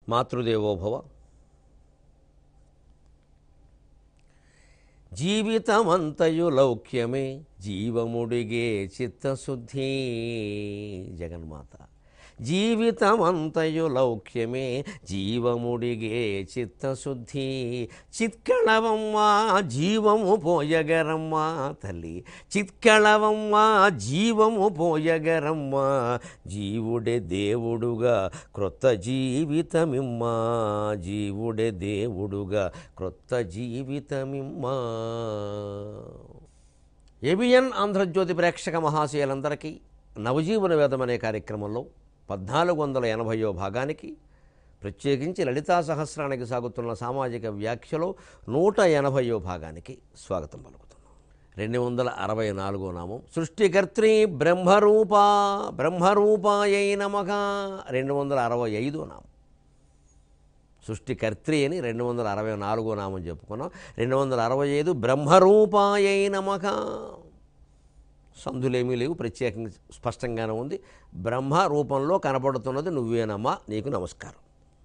మాతృదేవోభవ జీవితమంతయు లౌక్యమే జీవముడిగే చిత్తశుద్ధి జగన్మాత జీవితమంతయు లౌక్యమే జీవముడిగే చిత్తశుద్ధి చిత్కళవమ్మా జీవము పోయగరమ్మా తల్లి చిత్కళవమ్మా జీవము పోయగరమ్మా జీవుడే దేవుడుగా క్రొత్త జీవితమిమ్మా జీవుడే దేవుడుగా క్రొత్త జీవితమిమ్మా ఏబిఎన్ ఆంధ్రజ్యోతి ప్రేక్షక మహాశయులందరికీ నవజీవన వేదం అనే కార్యక్రమంలో పద్నాలుగు వందల ఎనభయో భాగానికి ప్రత్యేకించి లలితా సహస్రానికి సాగుతున్న సామాజిక వ్యాఖ్యలో నూట ఎనభయో భాగానికి స్వాగతం పలుకుతున్నాం రెండు వందల అరవై నాలుగో నామం సృష్టికర్త్రి బ్రహ్మరూప బ్రహ్మరూపాయై నమః రెండు వందల అరవై ఐదో నామం సృష్టికర్త్రి అని రెండు వందల అరవై నాలుగో నామం చెప్పుకున్నాం రెండు వందల అరవై ఐదు బ్రహ్మరూపాయై నమః సందులేమీ లేవు ప్రత్యేకంగా స్పష్టంగానే ఉంది బ్రహ్మ రూపంలో కనపడుతున్నది నువ్వేనమ్మా నీకు నమస్కారం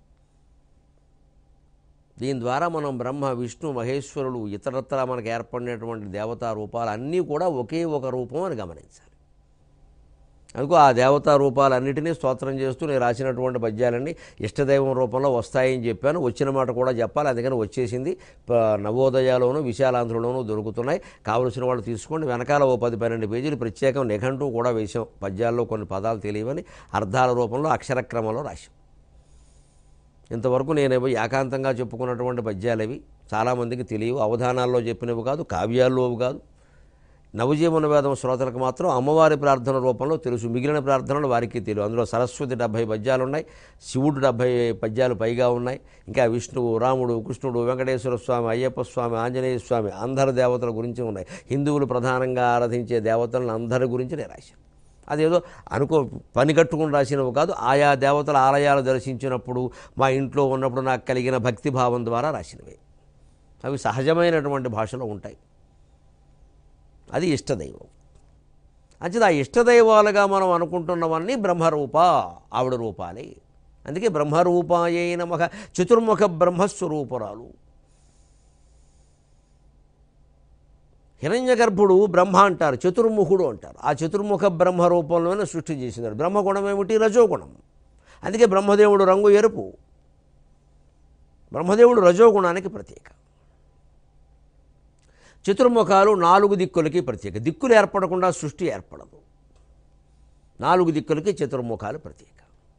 దీని ద్వారా మనం బ్రహ్మ విష్ణు మహేశ్వరులు ఇతరత్ర మనకు ఏర్పడినటువంటి దేవతా రూపాలు అన్నీ కూడా ఒకే ఒక రూపం అని గమనించాలి అందుకు ఆ దేవతా రూపాలన్నిటినీ స్తోత్రం చేస్తూ నేను రాసినటువంటి పద్యాలన్నీ ఇష్టదైవం రూపంలో వస్తాయని చెప్పాను వచ్చిన మాట కూడా చెప్పాలి అందుకని వచ్చేసింది ప- నవోదయాలోను విశాలాంధ్రలోనూ దొరుకుతున్నాయి కావలసిన వాళ్ళు తీసుకోండి వెనకాల ఓ పది పన్నెండు పేజీలు ప్రత్యేకం నిఘంటు కూడా వేసాం పద్యాల్లో కొన్ని పదాలు తెలియవని అర్థాల రూపంలో అక్షరక్రమంలో రాశాం ఇంతవరకు నేను ఇవి ఏకాంతంగా చెప్పుకున్నటువంటి పద్యాలు ఇవి చాలామందికి తెలియవు అవధానాల్లో చెప్పినవి కాదు కావ్యాల్లో కాదు నవజీవన వేదం శ్రోతలకు మాత్రం అమ్మవారి ప్రార్థన రూపంలో తెలుసు మిగిలిన ప్రార్థనలు వారికి తెలియదు అందులో సరస్వతి డెబ్భై పద్యాలు ఉన్నాయి శివుడు డెబ్భై పద్యాలు పైగా ఉన్నాయి ఇంకా విష్ణువు రాముడు కృష్ణుడు వెంకటేశ్వర స్వామి అయ్యప్ప స్వామి ఆంజనేయ స్వామి అందరి దేవతల గురించి ఉన్నాయి హిందువులు ప్రధానంగా ఆరాధించే దేవతలను అందరి గురించి నేను రాశాను అదేదో అనుకో పని కట్టుకుని రాసినవి కాదు ఆయా దేవతల ఆలయాలు దర్శించినప్పుడు మా ఇంట్లో ఉన్నప్పుడు నాకు కలిగిన భక్తి భావం ద్వారా రాసినవి అవి సహజమైనటువంటి భాషలో ఉంటాయి అది ఇష్టదైవం అంచేది ఆ ఇష్టదైవాలుగా మనం అనుకుంటున్నవన్నీ బ్రహ్మరూప ఆవిడ రూపాలే అందుకే బ్రహ్మరూపాయే నమః చతుర్ముఖ బ్రహ్మస్వరూపురాలు హిరణ్యగర్భుడు బ్రహ్మ అంటారు చతుర్ముఖుడు అంటారు ఆ చతుర్ముఖ బ్రహ్మ రూపంలోనే సృష్టి చేసినారు బ్రహ్మగుణం ఏమిటి రజోగుణం అందుకే బ్రహ్మదేవుడు రంగు ఎరుపు బ్రహ్మదేవుడు రజోగుణానికి ప్రత్యేక చతుర్ముఖాలు నాలుగు దిక్కులకి ప్రత్యేక దిక్కులు ఏర్పడకుండా సృష్టి ఏర్పడదు నాలుగు దిక్కులకి చతుర్ముఖాలు ప్రత్యేక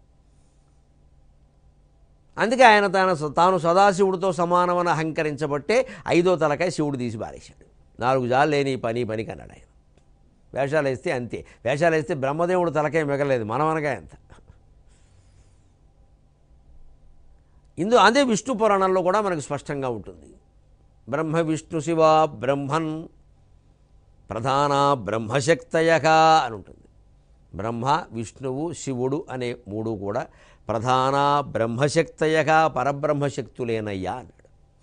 అందుకే ఆయన తన తాను సదాశివుడితో సమానమని అహంకరించబట్టే ఐదో తలకాయ శివుడు తీసి బారేశాడు నాలుగు జాలు లేని ఈ పని ఈ పనికి అన్నాడు ఆయన వేషాలు వేస్తే అంతే వేషాలు వేస్తే బ్రహ్మదేవుడు తలకాయ మిగలేదు మనమనగా ఎంత ఇందు అదే విష్ణు పురాణంలో కూడా మనకు స్పష్టంగా ఉంటుంది బ్రహ్మ విష్ణు శివ బ్రహ్మన్ ప్రధాన బ్రహ్మశక్తయక అని ఉంటుంది బ్రహ్మ విష్ణువు శివుడు అనే మూడు కూడా ప్రధాన బ్రహ్మశక్తయక పరబ్రహ్మశక్తులేనయ్యా అన్నాడు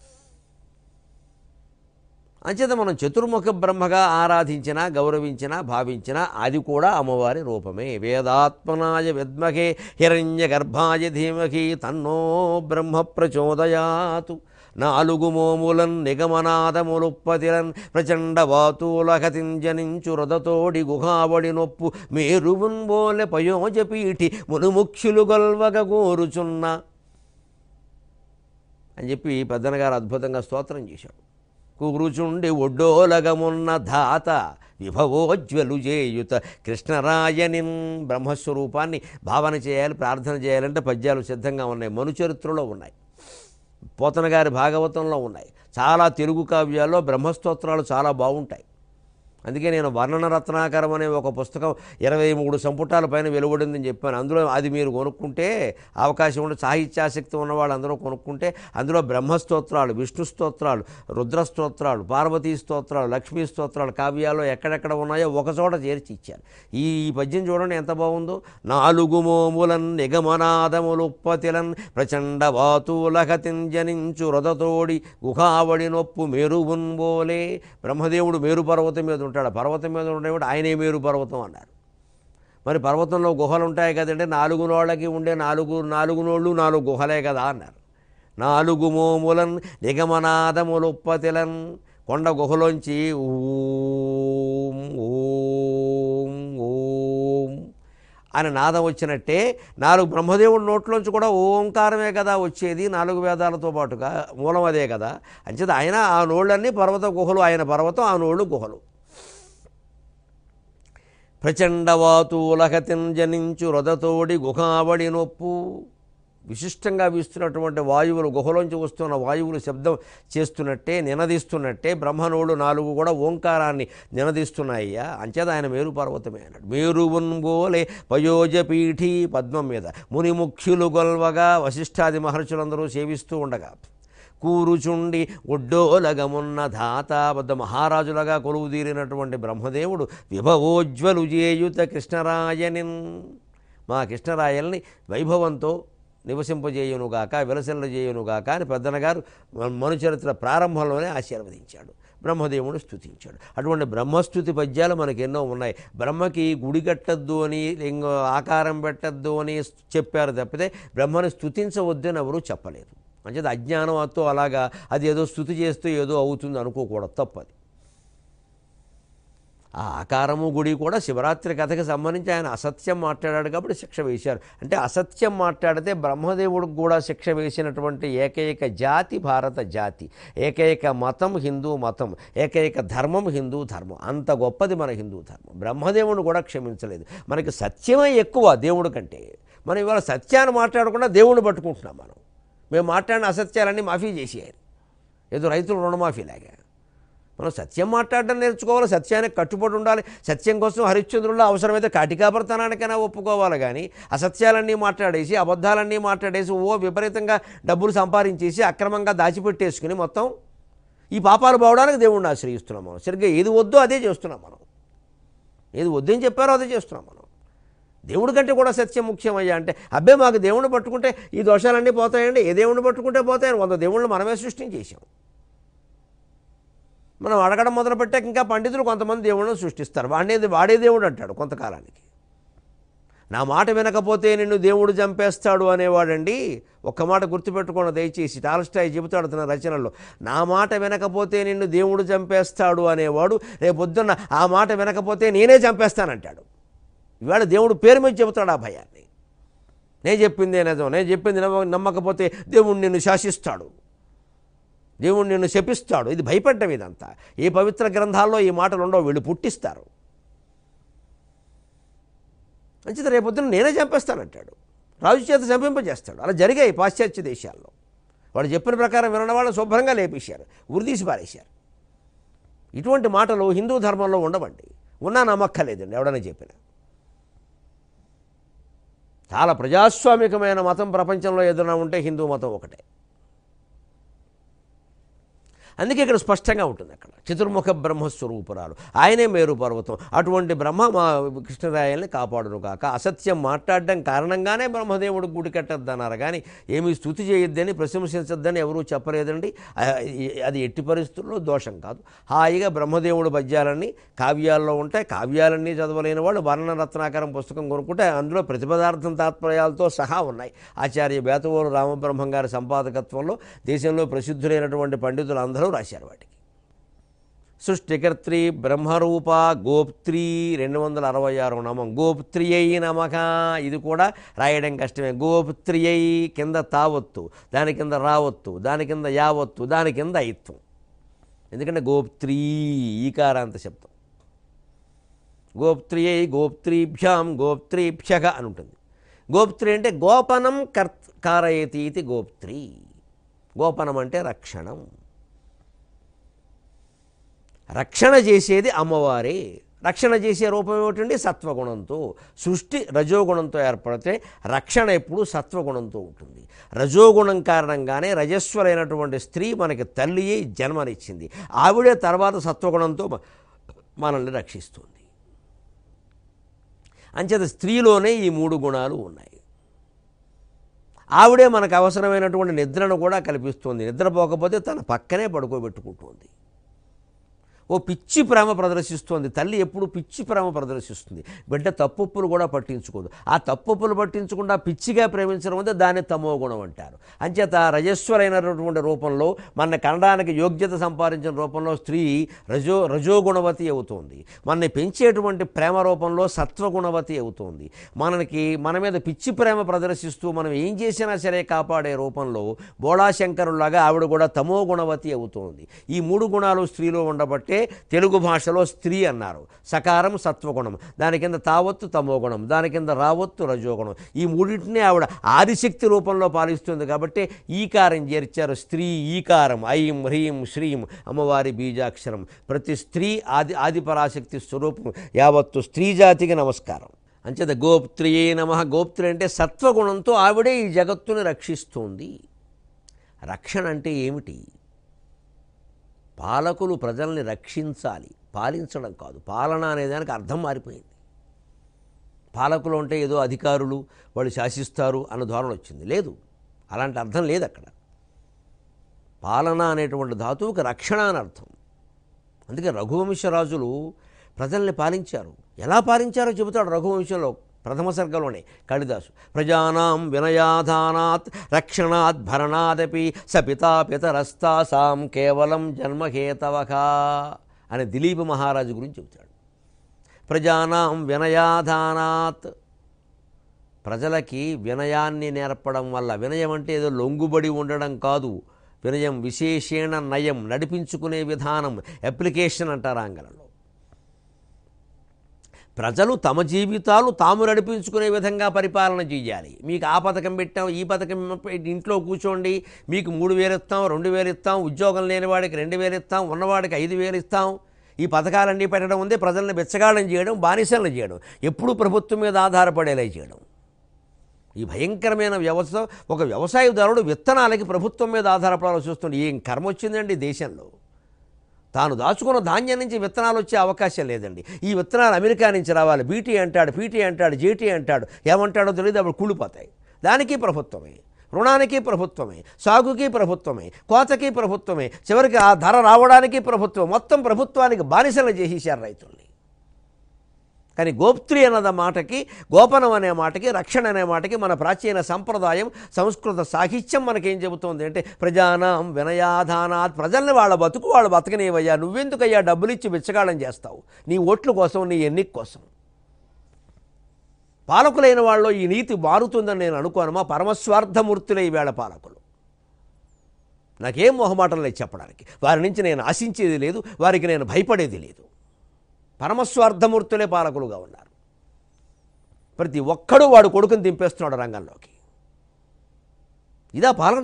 అంచేత మనం చతుర్ముఖ బ్రహ్మగా ఆరాధించినా గౌరవించినా భావించినా అది కూడా అమ్మవారి రూపమే వేదాత్మనాయ విద్మహే హిరణ్య గర్భాయ ధీమహి తన్నో బ్రహ్మ ప్రచోదయాతు నాలుగు మోములన్ నిగమనాదములుప్పతిరన్ ప్రచండ వాతూలకతింజనించు రథతోడి గుహావడి నొప్పు మేరువున్ బోలె పయోజపీఠి మునుముఖ్యులు గొల్వగ కోరుచున్న అని చెప్పి పెద్దనగారు అద్భుతంగా స్తోత్రం చేశాడు కూరుచుండి ఒడ్డోలగమున్న ధాత విభవోజ్వలు చేయుత కృష్ణరాయనిన్ బ్రహ్మస్వరూపాన్ని భావన చేయాలి ప్రార్థన చేయాలంటే పద్యాలు సిద్ధంగా ఉన్నాయి మనుచరిత్రలో ఉన్నాయి పోతన గారి భాగవతంలో ఉన్నాయి చాలా తెలుగు కావ్యాల్లో బ్రహ్మస్తోత్రాలు చాలా బాగుంటాయి అందుకే నేను వర్ణన రత్నాకరం అనే ఒక పుస్తకం ఇరవై మూడు సంపుటాల పైన వెలువడిందని చెప్పాను అందులో అది మీరు కొనుక్కుంటే అవకాశం ఉంటే సాహిత్యాసక్తి ఉన్న వాళ్ళు అందరూ కొనుక్కుంటే అందులో బ్రహ్మస్తోత్రాలు విష్ణు స్తోత్రాలు రుద్ర స్తోత్రాలు పార్వతీ స్తోత్రాలు లక్ష్మీ స్తోత్రాలు కావ్యాల్లో ఎక్కడెక్కడ ఉన్నాయో ఒక చోట చేర్చి ఇచ్చారు ఈ ఈ పద్యం చూడండి ఎంత బాగుందో నాలుగు మోములన్ నిగమనాదములుప్పతిలన్ ప్రచండ వాతూలకతింజనించు రథతోడి గుహావడి నొప్పు మేరువున్ బోలే బ్రహ్మదేవుడు మేరు పర్వతం మీద ఉంటాడు ఆ పర్వతం మీద ఉండేవాడు ఆయనే మేరు పర్వతం అన్నారు మరి పర్వతంలో గుహలు ఉంటాయి కదండి నాలుగు నోళ్ళకి ఉండే నాలుగు నాలుగు నోళ్ళు నాలుగు గుహలే కదా అన్నారు నాలుగు మోములన్ నిగమనాదములుప్పతిలన్ కొండ గుహలోంచి ఓం ఓం ఓం అని నాదం వచ్చినట్టే నాలుగు బ్రహ్మదేవుడి నోట్లోంచి కూడా ఓంకారమే కదా వచ్చేది నాలుగు వేదాలతో పాటుగా మూలం అదే కదా అంచేత ఆయన ఆ నోళ్ళన్నీ పర్వత గుహలు ఆయన పర్వతం ఆ నోళ్ళు గుహలు ప్రచండవాతూలహతిన్ జనించు రథతోడి గుహావడి నొప్పు విశిష్టంగా వీస్తున్నటువంటి వాయువులు గుహలోంచి వస్తున్న వాయువులు శబ్దం చేస్తున్నట్టే నినదిస్తున్నట్టే బ్రహ్మనోడు నాలుగు కూడా ఓంకారాన్ని నినదిస్తున్నాయ్యా అంచేత ఆయన మేరు పర్వతమే అన్నాడు మేరువున్ గోలే పయోజపీఠి పద్మం మీద ముని ముఖ్యులు గొల్వగా వశిష్ఠాది మహర్షులందరూ సేవిస్తూ ఉండగా కూరుచుండి ఒడ్డోలగమున్న ధాత వద్ద మహారాజులుగా కొలువుదీరినటువంటి బ్రహ్మదేవుడు విభవోజ్వలు చేయుత కృష్ణరాయనిన్ మా కృష్ణరాయల్ని వైభవంతో నివసింపజేయునుగాక విలసిల్ల చేయునుగాక అని పెద్దనగారు మనుచరిత్ర ప్రారంభంలోనే ఆశీర్వదించాడు బ్రహ్మదేవుడు స్తుతించాడు అటువంటి బ్రహ్మస్థుతి పద్యాలు మనకు ఎన్నో ఉన్నాయి బ్రహ్మకి గుడి కట్టద్దు అని లింగ ఆకారం పెట్టద్దు అని చెప్పారు తప్పితే బ్రహ్మను స్తుతించవద్దు అని ఎవరూ చెప్పలేదు అంచేది అజ్ఞానంతో అలాగా అది ఏదో స్థుతి చేస్తూ ఏదో అవుతుంది అనుకోకూడదు తప్పది ఆ ఆకారము గుడి కూడా శివరాత్రి కథకి సంబంధించి ఆయన అసత్యం మాట్లాడాడు కాబట్టి శిక్ష వేశారు అంటే అసత్యం మాట్లాడితే బ్రహ్మదేవుడికి కూడా శిక్ష వేసినటువంటి ఏకైక జాతి భారత జాతి ఏకైక మతం హిందూ మతం ఏకైక ధర్మం హిందూ ధర్మం అంత గొప్పది మన హిందూ ధర్మం బ్రహ్మదేవుడు కూడా క్షమించలేదు మనకి సత్యమే ఎక్కువ దేవుడి కంటే మనం ఇవాళ సత్యాన్ని మాట్లాడకుండా దేవుడిని పట్టుకుంటున్నాం మనం మేము మాట్లాడిన అసత్యాలన్నీ మాఫీ చేసేయాలి ఏదో రైతులు రుణమాఫీలాగా మనం సత్యం మాట్లాడడం నేర్చుకోవాలి సత్యానికి కట్టుబడి ఉండాలి సత్యం కోసం హరిశ్చంద్రుల్లో అవసరమైతే కాటికాపరతనానికైనా ఒప్పుకోవాలి కానీ అసత్యాలన్నీ మాట్లాడేసి అబద్ధాలన్నీ మాట్లాడేసి ఓ విపరీతంగా డబ్బులు సంపాదించేసి అక్రమంగా దాచిపెట్టేసుకుని మొత్తం ఈ పాపాలు పోవడానికి దేవుణ్ణి ఆశ్రయిస్తున్నాం మనం సరిగ్గా ఏది వద్దో అదే చేస్తున్నాం మనం ఏది వద్దని చెప్పారో అదే చేస్తున్నాం మనం దేవుడి కంటే కూడా సత్యం ముఖ్యమయ్యా అంటే అబ్బే మాకు దేవుణ్ణి పట్టుకుంటే ఈ దోషాలన్నీ పోతాయండి ఏ దేవుణ్ణి పట్టుకుంటే పోతాయని వంద దేవుళ్ళు మనమే సృష్టించేసాం మనం అడగడం మొదలుపెట్టాక ఇంకా పండితులు కొంతమంది దేవుళ్ళని సృష్టిస్తారు వాడేది వాడే దేవుడు అంటాడు కొంతకాలానికి నా మాట వినకపోతే నిన్ను దేవుడు చంపేస్తాడు అనేవాడండి ఒక్క మాట గుర్తుపెట్టుకోండి దయచేసి టాల్స్టాయ్ చెబుతాడు తన రచనల్లో నా మాట వినకపోతే నిన్ను దేవుడు చంపేస్తాడు అనేవాడు రేపొద్దున్న ఆ మాట వినకపోతే నేనే చంపేస్తానంటాడు ఇవాళ దేవుడు పేరు మీద చెబుతాడు ఆ భయాన్ని నేను చెప్పిందే నిజం నేను చెప్పింది నమ్మ నమ్మకపోతే దేవుడు నిన్ను శాసిస్తాడు దేవుడు నిన్ను శపిస్తాడు ఇది భయపడ్డం ఇదంతా ఏ పవిత్ర గ్రంథాల్లో ఈ మాటలు ఉండవు వీళ్ళు పుట్టిస్తారు అంచేత రేపొద్దున నేనే చంపేస్తానంటాడు రాజు చేత చంపింపజేస్తాడు అలా జరిగాయి పాశ్చాత్య దేశాల్లో వాడు చెప్పిన ప్రకారం వినడం వాళ్ళు శుభ్రంగా లేపేశారు ఉరిదీసి పారేశారు ఇటువంటి మాటలు హిందూ ధర్మంలో ఉండవండి ఉన్నా నమ్మక్కలేదండి ఎవడన్నా చెప్పిన చాలా ప్రజాస్వామికమైన మతం ప్రపంచంలో ఏదైనా ఉంటే హిందూ మతం ఒకటే అందుకే ఇక్కడ స్పష్టంగా ఉంటుంది అక్కడ చతుర్ముఖ బ్రహ్మస్వరూపురాలు ఆయనే మేరు పర్వతం అటువంటి బ్రహ్మ మా కృష్ణరాయల్ని కాపాడును కాక అసత్యం మాట్లాడడం కారణంగానే బ్రహ్మదేవుడు గుడి కట్టద్దన్నారు కానీ ఏమీ స్థుతి చేయొద్దని ప్రశంసించొద్దని ఎవరూ చెప్పలేదండి ఆ, అది ఎట్టి పరిస్థితుల్లో దోషం కాదు హాయిగా బ్రహ్మదేవుడు పద్యాలన్నీ కావ్యాల్లో ఉంటాయి కావ్యాలన్నీ చదవలేని వాళ్ళు వర్ణ రత్నాకరం పుస్తకం కొనుక్కుంటే అందులో ప్రతిపదార్థం తాత్పర్యాలతో సహా ఉన్నాయి ఆచార్య బేతవోలు రామబ్రహ్మం గారి సంపాదకత్వంలో దేశంలో ప్రసిద్ధులైనటువంటి పండితులు అందరూ రాశారు వాటికి సృష్టికర్త్రి బ్రహ్మరూప గోప్త్రి రెండు వందల అరవై ఆరు నామం గోప్త్రియై నమక ఇది కూడా రాయడం కష్టమే గోప్త్రియై కింద తావొత్తు దాని కింద రావొత్తు దాని కింద యావత్తు దాని కింద ఐత్వం ఎందుకంటే గోప్త్రీ ఈకారాంత శబ్దం గోప్త్రియై గోప్త్రీభ్యాం గోప్త్రీభ్యక అని ఉంటుంది గోప్త్రి అంటే గోపనం కర్త కారయతి ఇది గోప్త్రి గోపనం అంటే రక్షణం రక్షణ చేసేది అమ్మవారే రక్షణ చేసే రూపం ఏమిటండి సత్వగుణంతో సృష్టి రజోగుణంతో ఏర్పడితే రక్షణ ఎప్పుడు సత్వగుణంతో ఉంటుంది రజోగుణం కారణంగానే రజస్వలైనటువంటి స్త్రీ మనకి తల్లి అయి జన్మనిచ్చింది ఆవిడే తర్వాత సత్వగుణంతో మ- మనల్ని రక్షిస్తుంది అంచేత స్త్రీలోనే ఈ మూడు గుణాలు ఉన్నాయి ఆవిడే మనకు అవసరమైనటువంటి నిద్రను కూడా కల్పిస్తుంది నిద్రపోకపోతే తన పక్కనే పడుకోబెట్టుకుంటుంది ఓ పిచ్చి ప్రేమ ప్రదర్శిస్తోంది తల్లి ఎప్పుడు పిచ్చి ప్రేమ ప్రదర్శిస్తుంది బిడ్డ తప్పుప్పులు కూడా పట్టించుకోదు ఆ తప్పుప్పులు పట్టించకుండా పిచ్చిగా ప్రేమించడం అంటే దాన్ని తమో గుణం అంటారు అంచేత రజస్వరైనటువంటి రూపంలో మన కనడానికి యోగ్యత సంపాదించిన రూపంలో స్త్రీ రజో రజోగుణవతి అవుతోంది మనని పెంచేటువంటి ప్రేమ రూపంలో సత్వగుణవతి అవుతోంది మనకి మన మీద పిచ్చి ప్రేమ ప్రదర్శిస్తూ మనం ఏం చేసినా సరే కాపాడే రూపంలో బోళాశంకరులాగా ఆవిడ కూడా తమో గుణవతి అవుతోంది ఈ మూడు గుణాలు స్త్రీలో ఉండబట్టే తెలుగు భాషలో స్త్రీ అన్నారు సకారం సత్వగుణం దాని కింద తావత్తు తమోగుణం దాని కింద రావత్తు రజోగుణం ఈ మూడింటిని ఆవిడ ఆదిశక్తి రూపంలో పాలిస్తుంది కాబట్టి ఈకారం చేర్చారు స్త్రీ ఈకారం ఐం హ్రీం శ్రీం అమ్మవారి బీజాక్షరం ప్రతి స్త్రీ ఆది ఆదిపరాశక్తి స్వరూపం యావత్తు స్త్రీ జాతికి నమస్కారం అంచేత గోప్త్రియే నమ గోప్త్రి అంటే సత్వగుణంతో ఆవిడే ఈ జగత్తుని రక్షిస్తుంది రక్షణ అంటే ఏమిటి పాలకులు ప్రజల్ని రక్షించాలి పాలించడం కాదు పాలన అనేదానికి అర్థం మారిపోయింది పాలకులు అంటే ఏదో అధికారులు వాళ్ళు శాసిస్తారు అన్న ధోరణి వచ్చింది లేదు అలాంటి అర్థం లేదు అక్కడ పాలన అనేటువంటి ధాతువుకి రక్షణ అని అర్థం అందుకే రఘువంశరాజులు ప్రజల్ని పాలించారు ఎలా పాలించారో చెబుతాడు రఘువంశంలో ప్రథమ సర్గలోనే కాళిదాసు ప్రజానాం వినయాధానాత్ రక్షణాత్ భరణాదపి సపితా పితరస్తాసాం కేవలం జన్మహేతవక అని దిలీప్ మహారాజు గురించి చెబుతాడు ప్రజానాం వినయాధానాత్ ప్రజలకి వినయాన్ని నేర్పడం వల్ల వినయం అంటే ఏదో లొంగుబడి ఉండడం కాదు వినయం విశేషేణ నయం నడిపించుకునే విధానం అప్లికేషన్ అంటారు ఆంగ్లంలో ప్రజలు తమ జీవితాలు తాము నడిపించుకునే విధంగా పరిపాలన చేయాలి మీకు ఆ పథకం పెట్టాం ఈ పథకం పెట్టి ఇంట్లో కూర్చోండి మీకు మూడు వేలు ఇస్తాం రెండు వేలు ఇస్తాం ఉద్యోగం లేని వాడికి రెండు వేలు ఇస్తాం ఉన్నవాడికి ఐదు వేలు ఇస్తాం ఈ పథకాలన్నీ పెట్టడం ఉంది ప్రజల్ని బెచ్చగాళ్ళం చేయడం బానిసలను చేయడం ఎప్పుడూ ప్రభుత్వం మీద ఆధారపడేలా చేయడం ఈ భయంకరమైన వ్యవస్థ ఒక వ్యవసాయదారుడు విత్తనాలకి ప్రభుత్వం మీద ఆధారపడాల్సి వస్తుంది ఏం కర్మ వచ్చిందండి దేశంలో తాను దాచుకున్న ధాన్యం నుంచి విత్తనాలు వచ్చే అవకాశం లేదండి ఈ విత్తనాలు అమెరికా నుంచి రావాలి బీటీ అంటాడు పీటీ అంటాడు జేటీ అంటాడు ఏమంటాడో తెలియదు అప్పుడు కూలిపోతాయి దానికి ప్రభుత్వమే రుణానికి ప్రభుత్వమే సాగుకి ప్రభుత్వమే కోతకి ప్రభుత్వమే చివరికి ఆ ధర రావడానికి ప్రభుత్వం మొత్తం ప్రభుత్వానికి బానిసలు చేసేశారు రైతుల్ని కానీ గోప్త్రి అన్నద మాటకి గోపనం అనే మాటకి రక్షణ అనే మాటకి మన ప్రాచీన సంప్రదాయం సంస్కృత సాహిత్యం మనకేం చెబుతోంది అంటే ప్రజానాం వినయాధానాత్ ప్రజల్ని వాళ్ళ బతుకు వాళ్ళ బతకనేవయ్యా నువ్వెందుకయ్యా డబ్బులు ఇచ్చి బిచ్చగాళం చేస్తావు నీ ఓట్ల కోసం నీ ఎన్నిక కోసం పాలకులైన వాళ్ళలో ఈ నీతి మారుతుందని నేను అనుకోను మా పరమస్వార్థమూర్తులే ఈవేళ పాలకులు నాకేం మొహమాటం లేదు చెప్పడానికి వారి నుంచి నేను ఆశించేది లేదు వారికి నేను భయపడేది లేదు పరమస్వార్థమూర్తులే పాలకులుగా ఉన్నారు ప్రతి ఒక్కడూ వాడు కొడుకుని దింపేస్తున్నాడు రంగంలోకి ఇదా పాలన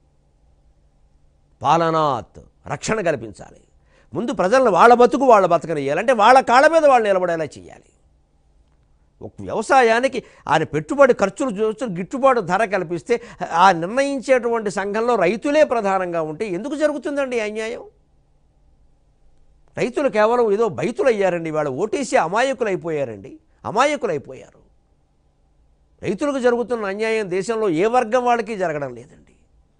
పాలనాత్ రక్షణ కల్పించాలి ముందు ప్రజలను వాళ్ళ బతుకు వాళ్ళ బతకనియ్యాలంటే వాళ్ళ కాళ్ళ మీద వాళ్ళు నిలబడేలా చేయాలి ఒక వ్యవసాయానికి ఆయన పెట్టుబడి ఖర్చులు చూస్తూ గిట్టుబాటు ధర కల్పిస్తే ఆ నిర్ణయించేటువంటి సంఘంలో రైతులే ప్రధానంగా ఉంటే ఎందుకు జరుగుతుందండి ఈ అన్యాయం రైతులు కేవలం ఏదో బైతులు అయ్యారండి వాళ్ళు ఓటేసి అమాయకులు అయిపోయారండి అమాయకులు అయిపోయారు రైతులకు జరుగుతున్న అన్యాయం దేశంలో ఏ వర్గం వాళ్ళకి జరగడం లేదండి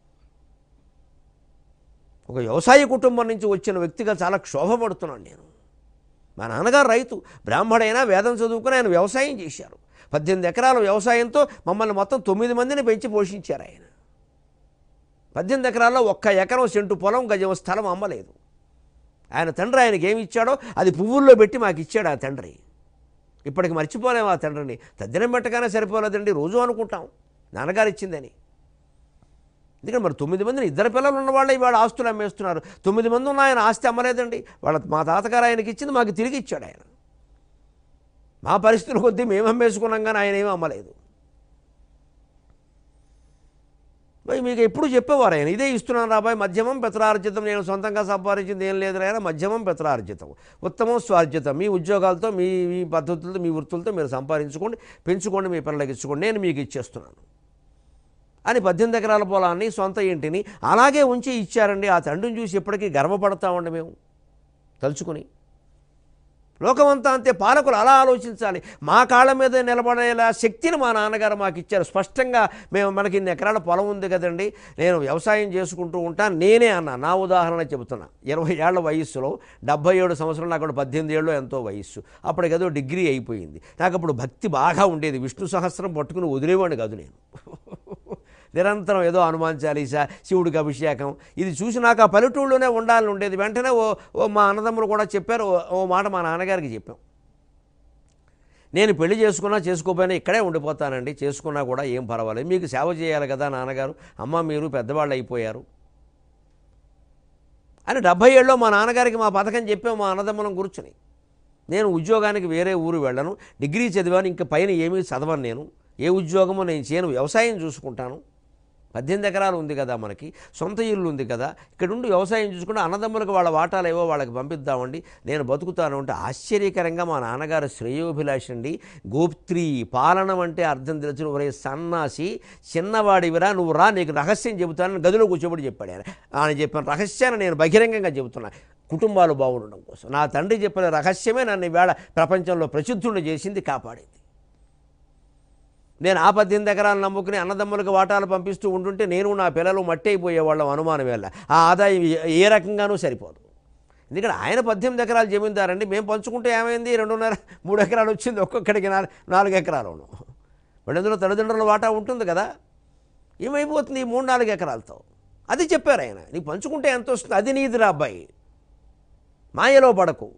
ఒక వ్యవసాయ కుటుంబం నుంచి వచ్చిన వ్యక్తిగా చాలా క్షోభపడుతున్నాను నేను మా నాన్నగారు రైతు బ్రాహ్మడైనా వేదం చదువుకుని ఆయన వ్యవసాయం చేశారు పద్దెనిమిది ఎకరాల వ్యవసాయంతో మమ్మల్ని మొత్తం తొమ్మిది మందిని పెంచి పోషించారు ఆయన పద్దెనిమిది ఎకరాల్లో ఒక్క ఎకరం సెంటు పొలం గజం స్థలం అమ్మలేదు ఆయన తండ్రి ఆయనకి ఏమి ఇచ్చాడో అది పువ్వుల్లో పెట్టి మాకు ఇచ్చాడు ఆ తండ్రి ఇప్పటికి మర్చిపోలేము ఆ తండ్రిని తద్దినం పెట్టగానే సరిపోలేదండి రోజు అనుకుంటాం నాన్నగారు ఇచ్చిందని ఎందుకంటే మరి తొమ్మిది మందిని ఇద్దరు పిల్లలు ఉన్న వాళ్ళు ఇవాళ ఆస్తులు అమ్మేస్తున్నారు తొమ్మిది మంది ఉన్న ఆయన ఆస్తి అమ్మలేదండి వాళ్ళ మా తాతగారు ఆయనకి ఇచ్చింది మాకు తిరిగి ఇచ్చాడు ఆయన మా పరిస్థితుల కొద్దీ మేము అమ్మేసుకున్నాం కానీ ఆయన ఏమీ అమ్మలేదు మరి మీకు ఎప్పుడు చెప్పేవారు ఆయన ఇదే ఇస్తున్నాను రాబాయ్ మధ్యమం పెత్రార్జితం నేను సొంతంగా సంపాదించింది ఏం లేదు ఆయన మధ్యమం పెత్రార్జితం ఉత్తమం స్వార్జితం మీ ఉద్యోగాలతో మీ మీ పద్ధతులతో మీ వృత్తులతో మీరు సంపాదించుకోండి పెంచుకోండి మీ పిల్లలకి ఇచ్చుకోండి నేను మీకు ఇచ్చేస్తున్నాను అని పద్దెనిమిది ఎకరాల పొలాన్ని సొంత ఇంటిని అలాగే ఉంచి ఇచ్చారండి ఆ తండ్రిని చూసి ఇప్పటికీ గర్వపడతామండి మేము తలుచుకుని లోకమంతా అంతే పాలకులు అలా ఆలోచించాలి మా కాళ్ళ మీద నిలబడేలా శక్తిని మా నాన్నగారు మాకు ఇచ్చారు స్పష్టంగా మేము మనకి ఇన్ని ఎకరాల పొలం ఉంది కదండి నేను వ్యవసాయం చేసుకుంటూ ఉంటాను నేనే అన్న నా ఉదాహరణ చెబుతున్నా ఇరవై ఏళ్ల వయస్సులో డెబ్బై ఏడు సంవత్సరాలు నాకు అప్పుడు పద్దెనిమిది ఏళ్ళు ఎంతో వయస్సు అప్పటికేదో డిగ్రీ అయిపోయింది నాకు అప్పుడు భక్తి బాగా ఉండేది విష్ణు సహస్రం పట్టుకుని వదిలేవాడిని కాదు నేను నిరంతరం ఏదో హనుమాన్ చాలీసా శివుడికి అభిషేకం ఇది చూసి నాకు ఆ పల్లెటూళ్ళలోనే ఉండాలని ఉండేది వెంటనే ఓ ఓ మా అన్నదమ్ములు కూడా చెప్పారు ఓ- ఓ మాట మా నాన్నగారికి చెప్పాం నేను పెళ్లి చేసుకున్నా చేసుకోపోయినా ఇక్కడే ఉండిపోతానండి చేసుకున్నా కూడా ఏం పర్వాలేదు మీకు సేవ చేయాలి కదా నాన్నగారు అమ్మ మీరు పెద్దవాళ్ళు అయిపోయారు అని డెబ్భై ఏళ్ళలో మా నాన్నగారికి మా పథకం చెప్పాం మా అన్నదమ్ములం కూర్చుని నేను ఉద్యోగానికి వేరే ఊరు వెళ్ళను డిగ్రీ చదివాను ఇంకా పైన ఏమీ చదవను నేను ఏ ఉద్యోగమో నేను చేయను వ్యవసాయం చూసుకుంటాను పద్దెనిమిది ఎకరాలు ఉంది కదా మనకి సొంత ఇల్లు ఉంది కదా ఇక్కడ ఉండి వ్యవసాయం చూసుకుంటే అన్నదమ్ములకు వాళ్ళ వాటాలు ఏవో వాళ్ళకి పంపిద్దామండి నేను బతుకుతాను అంటే ఆశ్చర్యకరంగా మా నాన్నగారు శ్రేయోభిలాష్ అండి గోప్త్రి పాలనం అంటే అర్థం తెలిసిన ఒరే సన్నాసి చిన్నవాడివిరా నువ్వు రా నీకు రహస్యం చెబుతానని గదిలో కూర్చోబడి చెప్పాడు ఆయన ఆయన చెప్పిన రహస్యాన్ని నేను బహిరంగంగా చెబుతున్నా కుటుంబాలు బాగుండడం కోసం నా తండ్రి చెప్పిన రహస్యమే నన్ను ఈవేళ ప్రపంచంలో ప్రసిద్ధుడిని చేసింది కాపాడింది నేను ఆ పద్దెనిమిది ఎకరాలు నమ్ముకుని అన్నదమ్ములకు వాటాలు పంపిస్తూ ఉంటుంటే నేను నా పిల్లలు మట్టి అయిపోయేవాళ్ళం అనుమానం వేళ ఆ ఆదాయం ఏ- ఏ రకంగానూ సరిపోదు ఎందుకంటే ఆయన పద్దెనిమిది ఎకరాలు జమీందారండి మేము పంచుకుంటే ఏమైంది రెండున్నర మూడు ఎకరాలు వచ్చింది ఒక్కొక్కడికి నాలుగు నాలుగు ఎకరాలు మరి అందులో తల్లిదండ్రుల వాటా ఉంటుంది కదా ఏమైపోతుంది ఈ మూడు నాలుగు ఎకరాలతో అది చెప్పారు ఆయన నీకు పంచుకుంటే ఎంత వస్తుంది అది నీదిరా అబ్బాయి మాయలో పడకు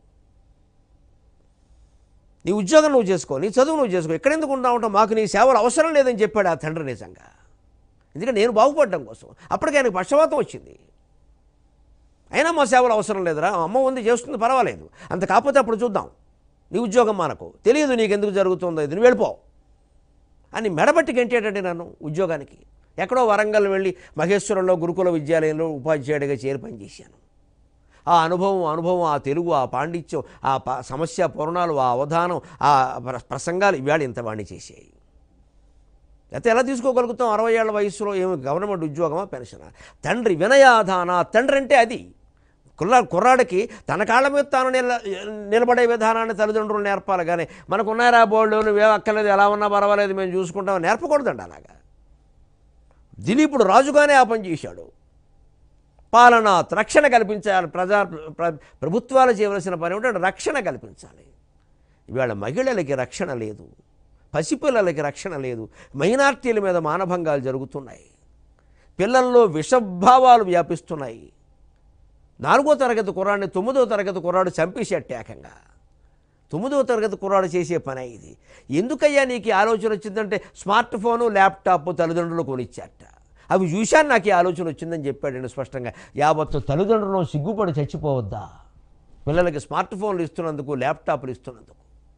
నీ ఉద్యోగం నువ్వు చేసుకో నీ చదువు నువ్వు చేసుకో ఎక్కడెందుకు ఉంటావు ఉంటావు మాకు నీ సేవలు అవసరం లేదని చెప్పాడు ఆ తండ్రి నిజంగా ఎందుకంటే నేను బాగుపడడం కోసం అప్పటికి ఆయనకు పక్షవాతం వచ్చింది అయినా మా సేవలు అవసరం లేదురా అమ్మ ఉంది చేస్తుంది పర్వాలేదు అంత కాకపోతే అప్పుడు చూద్దాం నీ ఉద్యోగం మనకు తెలియదు నీకు ఎందుకు జరుగుతుందో ఇది నువ్వు వెళ్ళిపో అని మెడబట్టి గంటేటండి నన్ను ఉద్యోగానికి ఎక్కడో వరంగల్ వెళ్ళి మహేశ్వరంలో గురుకుల విద్యాలయంలో ఉపాధ్యాయుడిగా చేరి పనిచేశాను ఆ అనుభవం అనుభవం ఆ తెలుగు ఆ పాండిత్యం ఆ ప సమస్య పూర్ణాలు ఆ అవధానం ఆ ప్ర- ప్రసంగాలు ఇవాళ ఇంత వాణ్ణి చేసాయి అయితే ఎలా తీసుకోగలుగుతాం అరవై ఏళ్ల వయసులో ఏమి గవర్నమెంట్ ఉద్యోగమా పెన్షనా తండ్రి వినయాధాన తండ్రి అంటే అది కుర్రా కుర్రాడికి తన కాళ్ళ మీద తాను నిల నిలబడే విధానాన్ని తల్లిదండ్రులు నేర్పాలి కానీ మనకు ఉన్నారా బోర్డు నువ్వే అక్కర్లేదు ఎలా ఉన్నా పర్వాలేదు మేము చూసుకుంటాం నేర్పకూడదండి అలాగా దిలీపుడు రాజుగానే ఆ పని చేశాడు పాలన రక్షణ కల్పించాలి ప్రజా ప్ర- ప్రభుత్వాలు చేయవలసిన పని ఉంటే రక్షణ కల్పించాలి ఇవాళ మహిళలకి రక్షణ లేదు పసిపిల్లలకి రక్షణ లేదు మైనార్టీల మీద మానభంగాలు జరుగుతున్నాయి పిల్లల్లో విషభావాలు వ్యాపిస్తున్నాయి నాలుగో తరగతి కుర్రాడిని తొమ్మిదో తరగతి కుర్రాడు చంపేసేట్టు ఏకంగా తొమ్మిదో తరగతి కుర్రాడు చేసే పని ఇది ఎందుకయ్యా నీకు ఈ ఆలోచన వచ్చిందంటే స్మార్ట్ ఫోను ల్యాప్టాప్ తల్లిదండ్రులు కొనిచ్చాట అవి చూశాను నాకు ఈ ఆలోచన వచ్చిందని చెప్పాడు నేను స్పష్టంగా యావత్తు తల్లిదండ్రులను సిగ్గుపడి చచ్చిపోవద్దా పిల్లలకి స్మార్ట్ ఫోన్లు ఇస్తున్నందుకు ల్యాప్టాప్లు ఇస్తున్నందుకు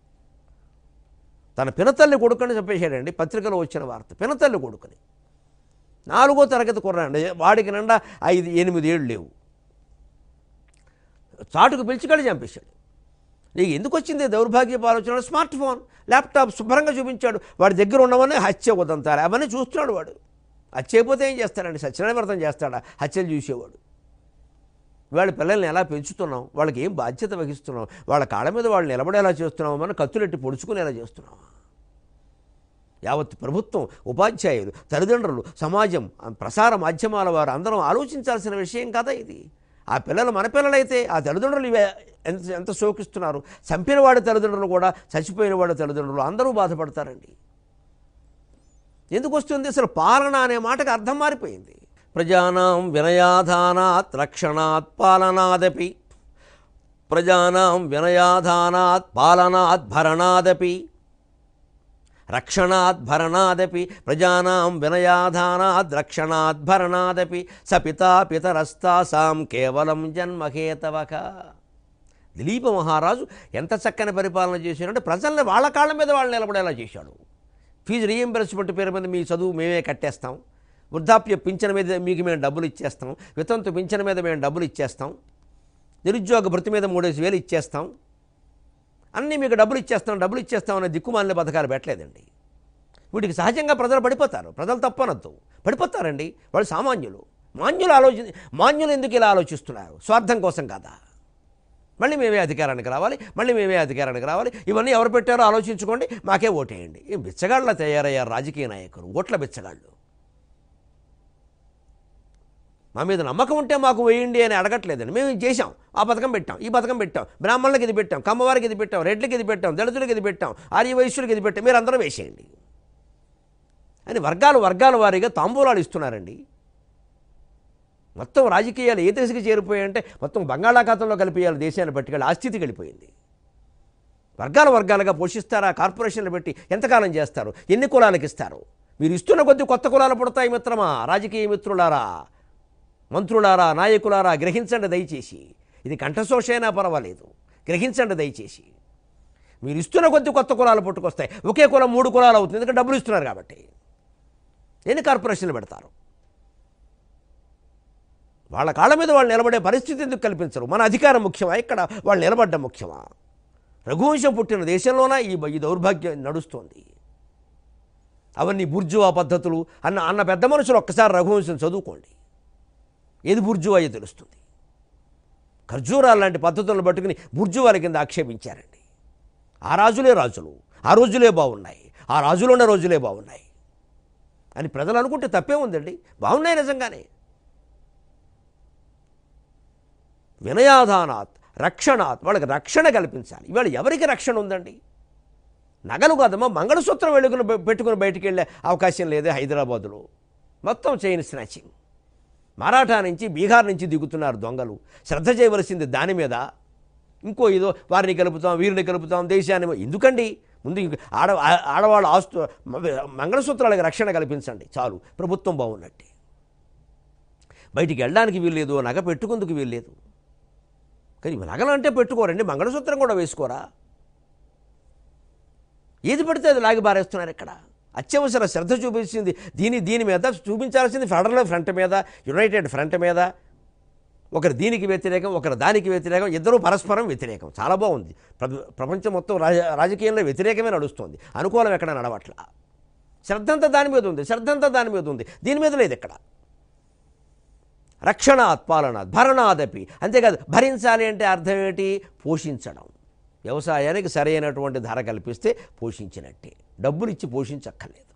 తన పినతల్లి కొడుకుని చెప్పేశాడండి పత్రికలో వచ్చిన వార్త పినతల్లి కొడుకుని నాలుగో తరగతి కుర్రాడు వాడికి నిండా ఐదు ఎనిమిది ఏళ్ళు లేవు చాటుకు పిలిచికడి చంపేశాడు నీకు ఎందుకు వచ్చింది దౌర్భాగ్యపు ఆలోచన స్మార్ట్ ఫోన్ ల్యాప్టాప్ శుభ్రంగా చూపించాడు వాడి దగ్గర ఉన్నవన్నీ హత్య ఉదంతారు అవన్నీ చూస్తున్నాడు వాడు హత్య చేయకపోతే ఏం చేస్తాడండి సత్యనారాయణ వ్రతం చేస్తాడా హత్యలు చూసేవాడు వాళ్ళ పిల్లల్ని ఎలా పెంచుతున్నాం వాళ్ళకి ఏం బాధ్యత వహిస్తున్నాం వాళ్ళ కాళ్ళ మీద వాళ్ళు నిలబడేలా చేస్తున్నాం మనం కత్తులెట్టి పొడుచుకునేలా చేస్తున్నాం యావత్ ప్రభుత్వం ఉపాధ్యాయులు తల్లిదండ్రులు సమాజం ఆ ప్రసార మాధ్యమాల వారు అందరం ఆలోచించాల్సిన విషయం కదా ఇది ఆ పిల్లలు మన పిల్లలైతే ఆ తల్లిదండ్రులు ఇవే ఎంత ఎంత శోకిస్తున్నారు చంపిన వాడి తల్లిదండ్రులు కూడా చచ్చిపోయిన వాడి తల్లిదండ్రులు అందరూ బాధపడతారండి ఎందుకు వస్తుంది అసలు పాలన అనే మాటకు అర్థం మారిపోయింది ప్రజానాం వినయాధానాత్ రక్షణాత్ పాలనాదపి ప్రజానాం వినయాధానాత్ పాలనాత్ భరణాదపి రక్షణాత్ భరణాదపి ప్రజానాం వినయాధానాద్ రక్షణాత్ భరణాదపి స పితా పితరస్తాసాం కేవలం జన్మహేతవక దిలీప మహారాజు ఎంత చక్కని పరిపాలన చేశాడంటే ప్రజల్ని వాళ్ళ కాళ్ళ మీద వాళ్ళు నిలబడేలా చేశాడు ఫీజు రీఎంబర్స్మెంట్ పేరు మీద మీ చదువు మేమే కట్టేస్తాం వృద్ధాప్య పింఛన మీద మీకు మేము డబ్బులు ఇచ్చేస్తాం వితంతు పింఛన మీద మేము డబ్బులు ఇచ్చేస్తాం నిరుద్యోగ భృతి మీద మూడేసి వేలు ఇచ్చేస్తాం అన్నీ మీకు డబ్బులు ఇచ్చేస్తాం డబ్బులు ఇచ్చేస్తాం అనే దిక్కుమాలిన పథకాలు పెట్టలేదండి వీటికి సహజంగా ప్రజలు పడిపోతారు ప్రజలు తప్పనొద్దు పడిపోతారండి వాళ్ళు సామాన్యులు మాన్యులు ఆలోచి మాన్యులు ఎందుకు ఇలా ఆలోచిస్తున్నారు స్వార్థం కోసం కాదా మళ్ళీ మేమే అధికారానికి రావాలి మళ్ళీ మేమే అధికారానికి రావాలి ఇవన్నీ ఎవరు పెట్టారో ఆలోచించుకోండి మాకే ఓటేయండి ఈ బిచ్చగాళ్ళ తయారయ్యారు రాజకీయ నాయకులు ఓట్ల బిచ్చగాళ్ళు మా మీద నమ్మకం ఉంటే మాకు వేయండి అని అడగట్లేదండి మేము ఇది చేశాం ఆ పథకం పెట్టాం ఈ పథకం పెట్టాం బ్రాహ్మణులకు ఇది పెట్టాం కమ్మవారికి ఇది పెట్టాం రెడ్లకి ఇది పెట్టాం దళితులకి ఇది పెట్టాం ఆర్య వైశ్యులకి ఇది పెట్టాం మీరు అందరూ వేసేయండి అని వర్గాలు వర్గాల వారీగా తాంబూలాలు ఇస్తున్నారండి మొత్తం రాజకీయాలు ఏ దశకి చేరిపోయాయంటే మొత్తం బంగాళాఖాతంలో కలిపేయాలి దేశాన్ని పట్టుకెళ్ళి ఆ స్థితి వెళ్ళిపోయింది వర్గాల వర్గాలుగా పోషిస్తారా కార్పొరేషన్లు పెట్టి ఎంతకాలం చేస్తారు ఎన్ని కులాలకు ఇస్తారు మీరు ఇస్తున్న కొద్దీ కొత్త కులాలు పుడతాయి మిత్రమా రాజకీయ మిత్రులారా మంత్రులారా నాయకులారా గ్రహించండి దయచేసి ఇది కంఠశోషైనా పర్వాలేదు గ్రహించండి దయచేసి మీరు ఇస్తున్న కొద్ది కొత్త కులాలు పుట్టుకొస్తాయి ఒకే కులం మూడు కులాలు అవుతుంది ఎందుకంటే డబ్బులు ఇస్తున్నారు కాబట్టి ఎన్ని కార్పొరేషన్లు పెడతారు వాళ్ళ కాళ్ళ మీద వాళ్ళు నిలబడే పరిస్థితి ఎందుకు కల్పించరు మన అధికారం ముఖ్యమా ఇక్కడ వాళ్ళు నిలబడ్డం ముఖ్యమా రఘువంశం పుట్టిన దేశంలోన ఈ ఈ దౌర్భాగ్యం నడుస్తోంది అవన్నీ బుర్జువా పద్ధతులు అన్న అన్న పెద్ద మనుషులు ఒక్కసారి రఘువంశం చదువుకోండి ఏది బుర్జువాయో తెలుస్తుంది ఖర్జూరాలు లాంటి పద్ధతులను పట్టుకుని బుర్జువాల కింద ఆక్షేపించారండి ఆ రాజులే రాజులు ఆ రోజులే బాగున్నాయి ఆ రాజులున్న రోజులే బాగున్నాయి అని ప్రజలు అనుకుంటే తప్పే ఉందండి బాగున్నాయి నిజంగానే వినయాధానాత్ రక్షణాత్ వాళ్ళకి రక్షణ కల్పించాలి ఇవాళ ఎవరికి రక్షణ ఉందండి నగలు కాదమ్మా మంగళసూత్రం వెళ్ళుకుని పెట్టుకుని బయటికి వెళ్ళే అవకాశం లేదు హైదరాబాదులో మొత్తం చైన్ స్నాచింగ్ మరాఠా నుంచి బీహార్ నుంచి దిగుతున్నారు దొంగలు శ్రద్ధ చేయవలసింది దాని మీద ఇంకో ఏదో వారిని కలుపుతాం వీరిని కలుపుతాం దేశాన్ని ఎందుకండి ముందు ఇంక ఆడ ఆ- ఆడవాళ్ళ ఆస్తు మంగళసూత్రాలకు రక్షణ కల్పించండి చాలు ప్రభుత్వం బాగున్నట్టే బయటికి వెళ్ళడానికి వీల్లేదు నగ పెట్టుకుందుకు వీల్లేదు కానీ నగలు అంటే పెట్టుకోరండి మంగళసూత్రం కూడా వేసుకోరా ఏది పడితే అది లాగి బారేస్తున్నారు ఇక్కడ అత్యవసర శ్రద్ధ చూపించింది దీని దీని మీద చూపించాల్సింది ఫెడరల్ ఫ్రంట్ మీద యునైటెడ్ ఫ్రంట్ మీద ఒకరు దీనికి వ్యతిరేకం ఒకరు దానికి వ్యతిరేకం ఇద్దరూ పరస్పరం వ్యతిరేకం చాలా బాగుంది ప్ర- ప్రపంచం మొత్తం రాజ రాజకీయంలో వ్యతిరేకమే నడుస్తుంది అనుకూలం ఎక్కడ నడవట్ల శ్రద్ధ అంతా దాని మీద ఉంది శ్రద్ధ అంతా దాని మీద ఉంది దీని మీద లేదు ఇక్కడ రక్షణాత్ పాలనాత్ భరణాదపి అంతేకాదు భరించాలి అంటే అర్థం ఏంటి పోషించడం వ్యవసాయానికి సరైనటువంటి ధర కల్పిస్తే పోషించినట్టే డబ్బులు ఇచ్చి పోషించక్కర్లేదు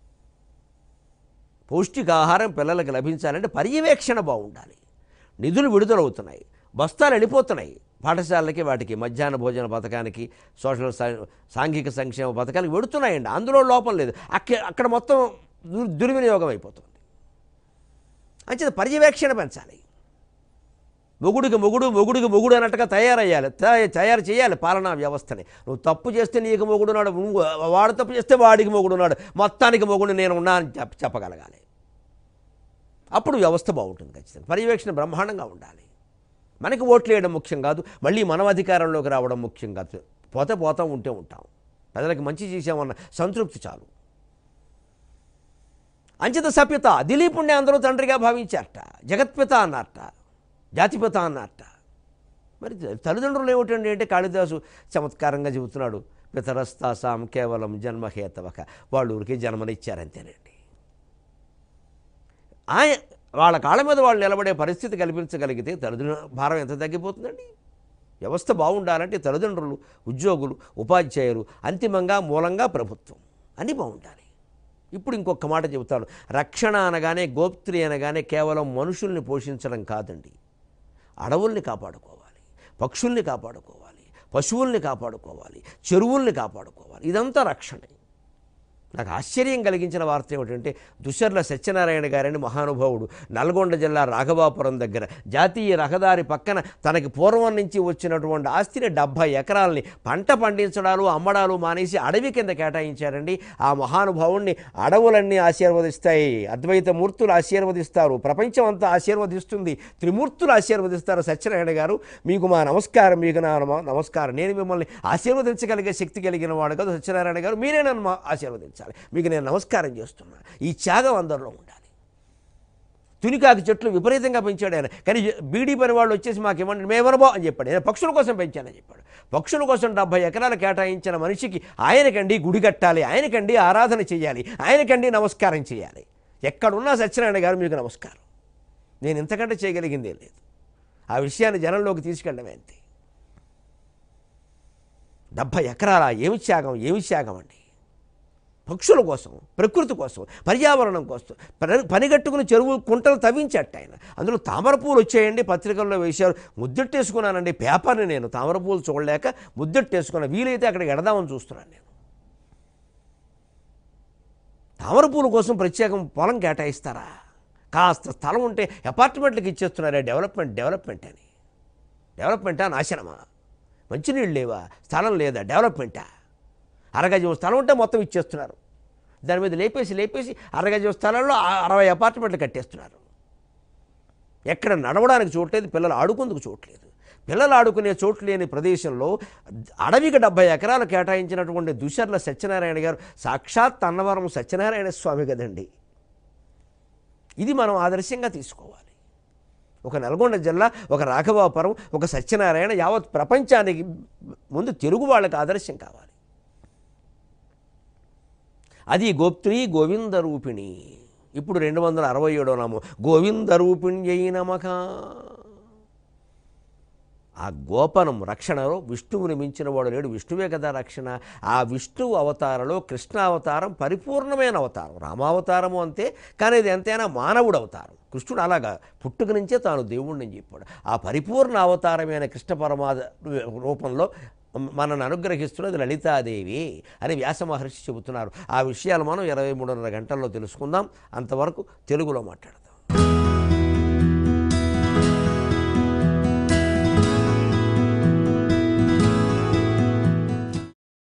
పౌష్టికాహారం పిల్లలకు లభించాలంటే పర్యవేక్షణ బాగుండాలి నిధులు విడుదలవుతున్నాయి బస్తాలు వెళ్ళిపోతున్నాయి పాఠశాలలకి వాటికి మధ్యాహ్న భోజన పథకానికి సోషల్ సా- సాంఘిక సంక్షేమ పథకానికి వెడుతున్నాయండి అందులో లోపం లేదు అక్క అక్కడ మొత్తం దుర్- దుర్వినియోగం అయిపోతుంది అంచేది పర్యవేక్షణ పెంచాలి మొగుడికి మొగుడు మొగుడికి మొగుడు అన్నట్టుగా తయారయ్యాలి తయ- తయారు చేయాలి పాలనా వ్యవస్థని నువ్వు తప్పు చేస్తే నీకు మొగుడు నాడు నువ్వు వాడు తప్పు చేస్తే వాడికి మొగుడు నాడు మొత్తానికి మొగుడు నేను ఉన్నా అని చెప్ప చెప్పగలగాలి అప్పుడు వ్యవస్థ బాగుంటుంది ఖచ్చితంగా పర్యవేక్షణ బ్రహ్మాండంగా ఉండాలి మనకి ఓట్లు వేయడం ముఖ్యం కాదు మళ్ళీ మనం అధికారంలోకి రావడం ముఖ్యం కాదు పోతే పోతాం ఉంటే ఉంటాం ప్రజలకు మంచి చేసామన్న సంతృప్తి చాలు అంచిత సభ్యత దిలీపుణ్ణి అందరూ తండ్రిగా భావించారట జగత్పిత అన్నారట జాతిపిత అన్నారట మరి తల్లిదండ్రులు ఏమిటండి అంటే కాళిదాసు చమత్కారంగా చెబుతున్నాడు పితరస్తాసాం కేవలం జన్మహేతవక వాళ్ళు ఊరికి జన్మనిచ్చారంతేనండి ఆయన వాళ్ళ కాళ్ళ మీద వాళ్ళు నిలబడే పరిస్థితి కల్పించగలిగితే తల్లిదండ్రుల భారం ఎంత తగ్గిపోతుందండి వ్యవస్థ బాగుండాలంటే తల్లిదండ్రులు ఉద్యోగులు ఉపాధ్యాయులు అంతిమంగా మూలంగా ప్రభుత్వం అన్నీ బాగుండాలి ఇప్పుడు ఇంకొక మాట చెబుతాను రక్షణ అనగానే గోప్త్రి అనగానే కేవలం మనుషుల్ని పోషించడం కాదండి అడవుల్ని కాపాడుకోవాలి పక్షుల్ని కాపాడుకోవాలి పశువుల్ని కాపాడుకోవాలి చెరువుల్ని కాపాడుకోవాలి ఇదంతా రక్షణే నాకు ఆశ్చర్యం కలిగించిన వార్త ఏమిటంటే దుశ్శర్ల సత్యనారాయణ గారని మహానుభావుడు నల్గొండ జిల్లా రాఘవాపురం దగ్గర జాతీయ రహదారి పక్కన తనకి పూర్వం నుంచి వచ్చినటువంటి ఆస్తిని డెబ్భై ఎకరాలని పంట పండించడాలు అమ్మడాలు మానేసి అడవి కింద కేటాయించారండి ఆ మహానుభావుణ్ణి అడవులన్నీ ఆశీర్వదిస్తాయి అద్వైత మూర్తులు ఆశీర్వదిస్తారు ప్రపంచం అంతా ఆశీర్వదిస్తుంది త్రిమూర్తులు ఆశీర్వదిస్తారు సత్యనారాయణ గారు మీకు మా నమస్కారం మీకు నా నమ- నమస్కారం నేను మిమ్మల్ని ఆశీర్వదించగలిగే శక్తి కలిగిన వాడు కాదు సత్యనారాయణ గారు మీరే నన్ను మా- ఆశీర్వదించాలి మీకు నేను నమస్కారం చేస్తున్నా ఈ త్యాగం అందరిలో ఉండాలి తునికాకి చెట్లు విపరీతంగా పెంచాడు ఆయన కానీ బీడీ పని వాళ్ళు వచ్చేసి మాకు ఇవ్వండి మేమనబో అని చెప్పాడు నేను పక్షుల కోసం పెంచానని చెప్పాడు పక్షుల కోసం డెబ్బై ఎకరాలు కేటాయించిన మనిషికి ఆయనకండి గుడి కట్టాలి ఆయనకండి ఆరాధన చేయాలి ఆయనకండి నమస్కారం చేయాలి ఎక్కడున్నా సత్యనారాయణ గారు మీకు నమస్కారం నేను ఇంతకంటే చేయగలిగిందే లేదు ఆ విషయాన్ని జనంలోకి తీసుకెళ్ళడమే అంతే డెబ్భై ఎకరాల ఏమి త్యాగం ఏమి త్యాగం అండి పక్షుల కోసం ప్రకృతి కోసం పర్యావరణం కోసం పని పనిగట్టుకుని చెరువు కుంటలు తవ్వించట్ట ఆయన అందులో తామర పూలు వచ్చాయండి పత్రికల్లో వేశారు ముద్దెట్టేసుకున్నానండి పేపర్ని నేను తామర పూలు చూడలేక ముద్దెట్టేసుకున్నాను వీలైతే అక్కడికి ఎడదామని చూస్తున్నాను నేను తామర పూల కోసం ప్రత్యేకం పొలం కేటాయిస్తారా కాస్త స్థలం ఉంటే అపార్ట్మెంట్లకు ఇచ్చేస్తున్నారే డెవలప్మెంట్ డెవలప్మెంట్ అని డెవలప్మెంటా నాశనమా మంచినీళ్ళు లేవా స్థలం లేదా డెవలప్మెంటా అరగజం స్థలం ఉంటే మొత్తం ఇచ్చేస్తున్నారు దాని మీద లేపేసి లేపేసి అరగజం స్థలంలో ఆ- అరవై అపార్ట్మెంట్లు కట్టేస్తున్నారు ఎక్కడ నడవడానికి చోట్లేదు పిల్లలు ఆడుకుందుకు చోట్లేదు పిల్లలు ఆడుకునే చోటు లేని ప్రదేశంలో అడవికి డెబ్బై ఎకరాలు కేటాయించినటువంటి దుశర్ల సత్యనారాయణ గారు సాక్షాత్ అన్నవరం సత్యనారాయణ స్వామి కదండి ఇది మనం ఆదర్శంగా తీసుకోవాలి ఒక నల్గొండ జిల్లా ఒక రాఘవాపురం ఒక సత్యనారాయణ యావత్ ప్రపంచానికి ముందు తెలుగు వాళ్ళకి ఆదర్శం కావాలి అది గోప్త్రి గోవింద రూపిణి ఇప్పుడు రెండు వందల అరవై ఏడో నామం గోవింద రూపిణ్యై నమక ఆ గోపనం రక్షణలో విష్ణువుని మించిన వాడు లేడు విష్ణువే కదా రక్షణ ఆ విష్ణువు అవతారంలో కృష్ణ అవతారం పరిపూర్ణమైన అవతారం రామావతారము అంతే కానీ ఇది ఎంతైనా మానవుడు అవతారం కృష్ణుడు అలాగా పుట్టుక నుంచే తాను దేవుడిని అని చెప్పాడు ఆ పరిపూర్ణ అవతారమైన కృష్ణ పరమాద రూపంలో మనల్ని అనుగ్రహిస్తున్నది లలితాదేవి అని వ్యాస మహర్షి చెబుతున్నారు ఆ విషయాలు మనం ఇరవై మూడున్నర గంటల్లో తెలుసుకుందాం అంతవరకు తెలుగులో మాట్లాడదాం